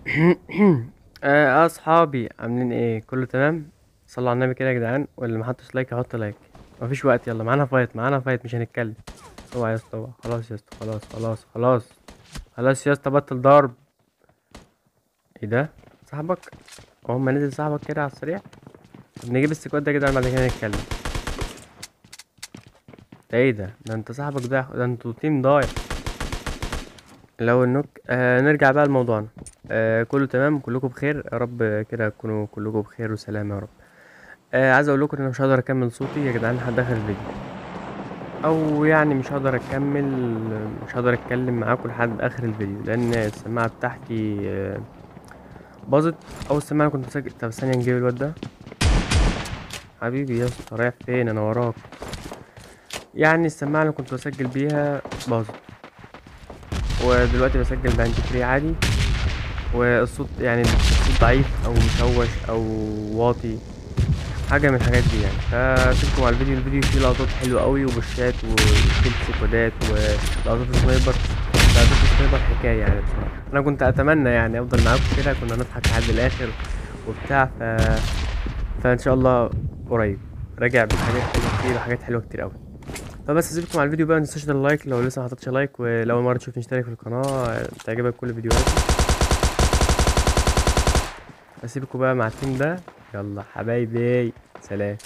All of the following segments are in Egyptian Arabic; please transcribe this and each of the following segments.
آه اصحابي عاملين ايه كله تمام صلوا على النبي كده يا جدعان واللي محطش لايك يحط لايك مفيش وقت يلا معانا فايت معانا فايت مش هنتكلم اوعى يا اسطى اوعى. خلاص يا اسطى خلاص خلاص خلاص خلاص يا اسطى بطل ضرب ايه ده صاحبك هو ما نزل صاحبك كده على السريع طب نجيب السكواد ده يا جدعان بعد كده نتكلم ده ايه ده ده انت صاحبك ده ده انتوا تيم ضايع لو النوك آه نرجع بقى لموضوعنا آه كله تمام كلكم بخير يا رب كده تكونوا كلكم بخير وسلام يا رب آه عايز اقول لكم ان انا مش هقدر اكمل صوتي يا جدعان لحد اخر الفيديو او يعني مش هقدر اكمل مش هقدر اتكلم معاكم لحد اخر الفيديو لان السماعه بتاعتي آه باظت اول سماعه كنت مسجل طب ثانيه نجيب الواد ده حبيبي يا اسطى رايح فين انا وراك يعني السماعه اللي كنت بسجل بيها باظت ودلوقتي بسجل بهاند فري عادي والصوت يعني الصوت ضعيف او مشوش او واطي حاجه من الحاجات دي يعني فسيبكم على الفيديو الفيديو فيه لقطات حلوه قوي وبوشات وكل سكودات ولقطات سنايبر لقطات سنايبر حكايه يعني بصراحه انا كنت اتمنى يعني افضل معاكم كده كنا نضحك لحد الاخر وبتاع ف فان شاء الله قريب راجع بحاجات حلوه كتير وحاجات حلوه كتير قوي فبس اسيبكم على الفيديو بقى متنساش ده اللايك لو لسه ما حطيتش لايك ولو اول مره تشوفني اشترك في القناه تعجبك كل فيديوهاتي اسيبكم بقى مع التيم ده يلا حبايبي سلام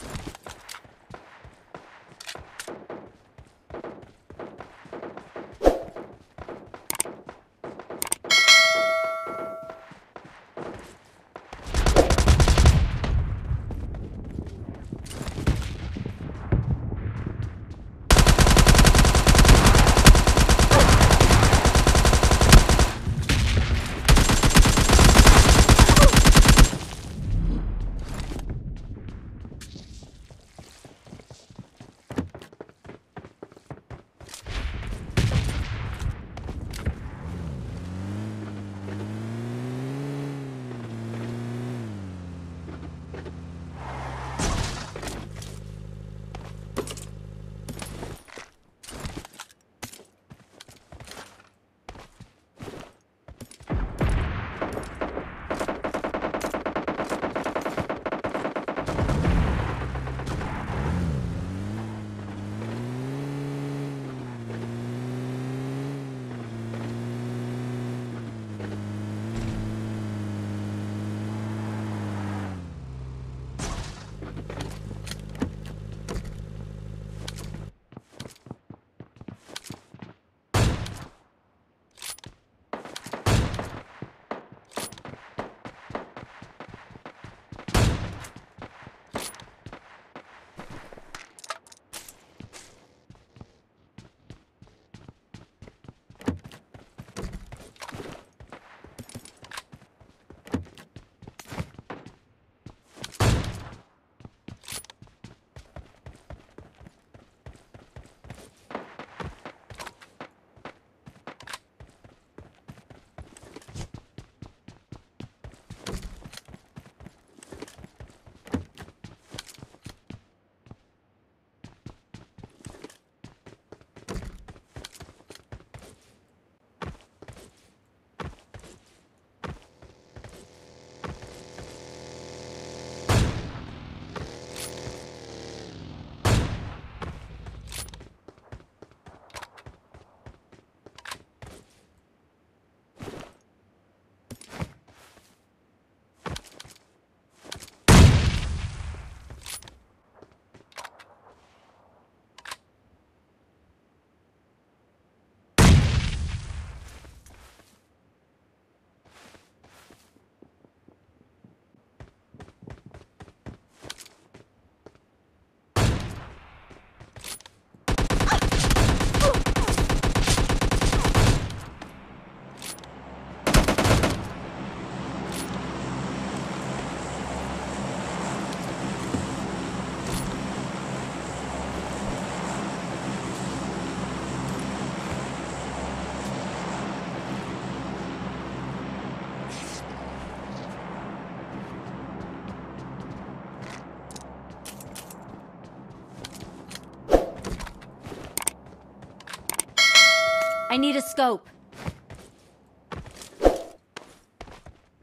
I need a scope.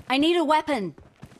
I need a weapon.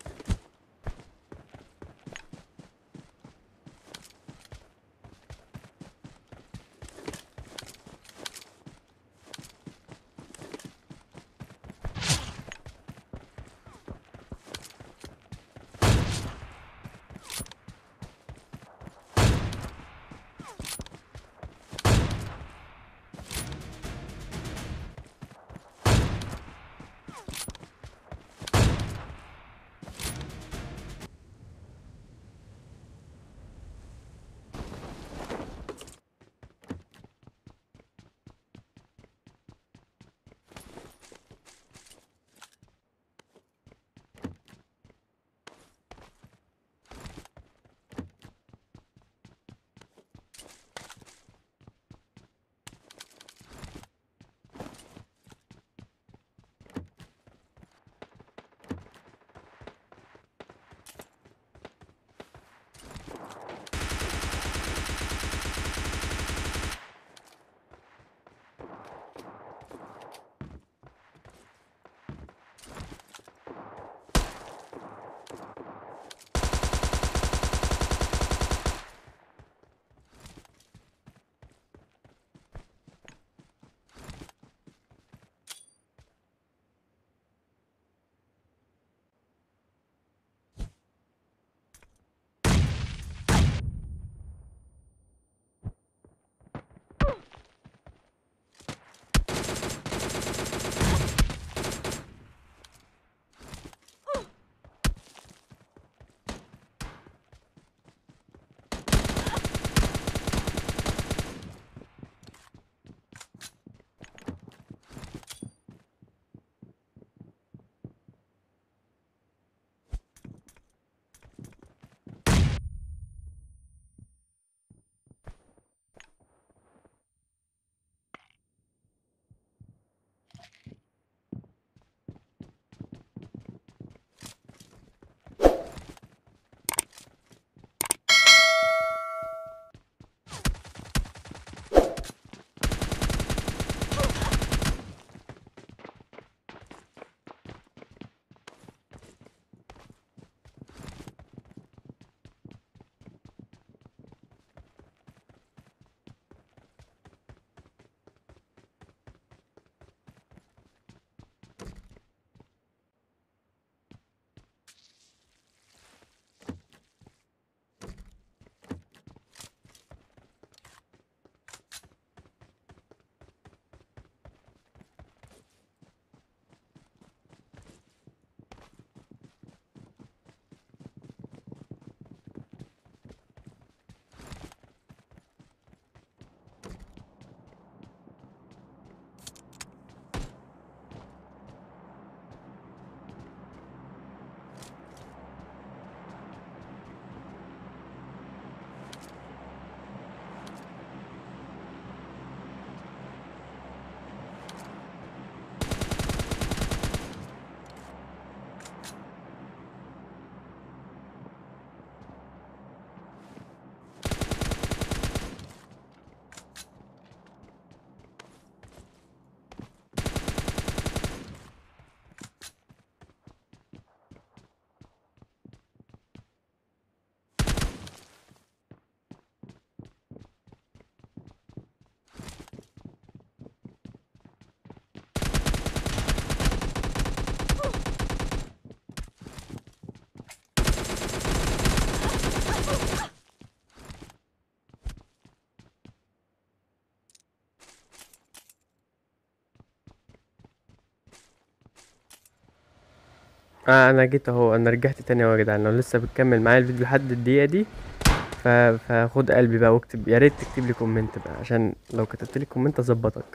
آه انا جيت اهو انا رجعت تاني اهو يا جدعان لو لسه بتكمل معايا الفيديو لحد الدقيقه دي ف... فخد قلبي بقى واكتب يا ريت تكتب لي كومنت بقى عشان لو كتبت لي كومنت اظبطك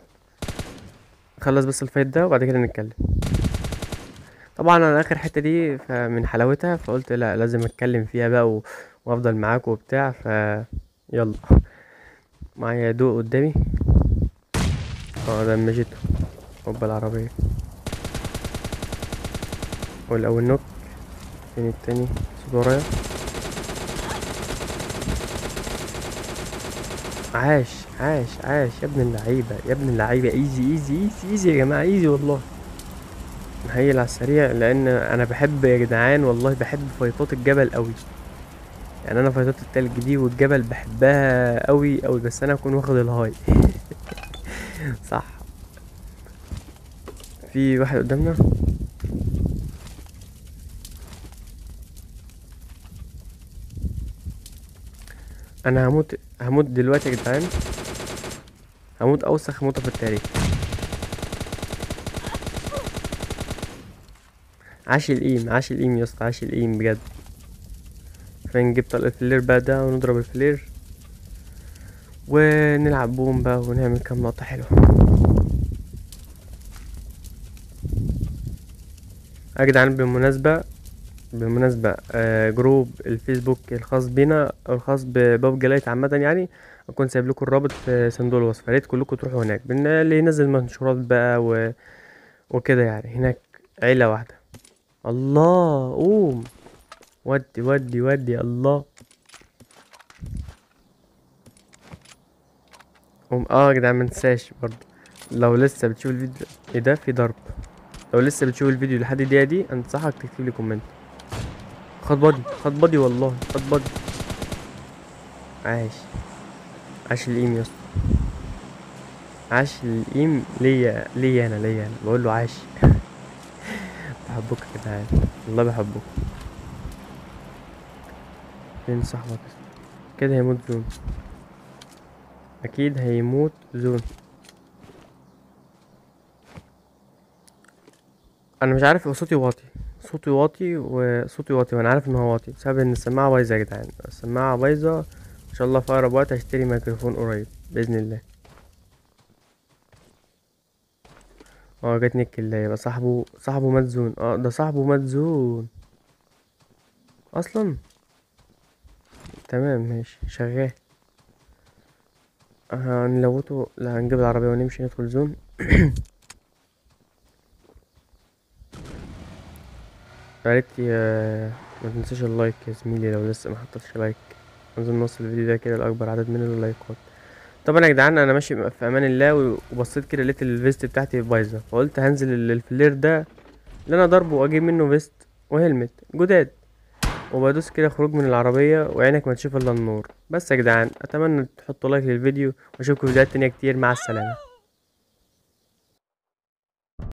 خلص بس الفايت ده وبعد كده نتكلم طبعا انا اخر حته دي ف- من حلاوتها فقلت لا لازم اتكلم فيها بقى و... وافضل معاك وبتاع ف يلا معايا دوق قدامي اه ده مجيته هوبا العربيه والاول نوك فين التاني صوت ورايا عاش عاش عاش يا ابن اللعيبة يا ابن اللعيبة ايزي ايزي ايزي ايزي يا جماعة ايزي والله هيل على السريع لان انا بحب يا جدعان والله بحب فايتات الجبل قوي يعني انا فايتات التلج دي والجبل بحبها قوي قوي بس انا اكون واخد الهاي صح في واحد قدامنا انا هموت هموت دلوقتي يا جدعان هموت اوسخ موتة في التاريخ عاش الايم عاش الايم يا اسطى عاش الايم بجد فنجيب طلق الفلير بقى ده ونضرب الفلير ونلعب بوم بقى ونعمل كام لقطة حلوة يا جدعان بالمناسبة بالمناسبة آه جروب الفيسبوك الخاص بينا أو الخاص بباب جلايت عامة يعني أكون سايب لكم الرابط في صندوق الوصف ياريت كلكم تروحوا هناك بن- اللي ينزل منشورات بقى و... وكده يعني هناك عيلة واحدة الله قوم ودي ودي ودي الله قوم اه يا جدعان منساش برضه لو لسه بتشوف الفيديو ايه ده في ضرب لو لسه بتشوف الفيديو لحد الدقيقة دي انصحك تكتب لي كومنت خد بادي خد بادي والله خد بادي عاش عاش الايم يا اسطى عاش الايم ليا ليا انا ليا انا بقول له عاش بحبك يا جدعان والله بحبك فين صاحبك كده هيموت زون اكيد هيموت زون انا مش عارف هو صوتي واطي صوتي واطي وصوتي واطي وانا عارف ان هو واطي بسبب ان السماعه بايظه يا جدعان السماعه بايظه ان شاء الله في اقرب وقت هشتري ميكروفون قريب باذن الله اه جاتني الكلاية يبقى صاحبه صاحبه مات زون اه ده صاحبه مات زون اصلا تمام ماشي شغال هنلوته لا هنجيب العربية ونمشي ندخل زون ياريت يا ما تنساش اللايك يا زميلي لو لسه ما حطيتش لايك عايزين نوصل الفيديو ده كده لأكبر عدد من اللايكات طبعا يا جدعان انا ماشي في امان الله و- وبصيت كده لقيت الفيست بتاعتي بايظه فقلت هنزل ال- الفلير ده اللي انا ضربه واجيب منه فيست وهلمت جداد وبدوس كده خروج من العربيه وعينك ما تشوف الا النور بس يا جدعان اتمنى تحطوا لايك للفيديو واشوفكم فيديوهات تانية كتير مع السلامه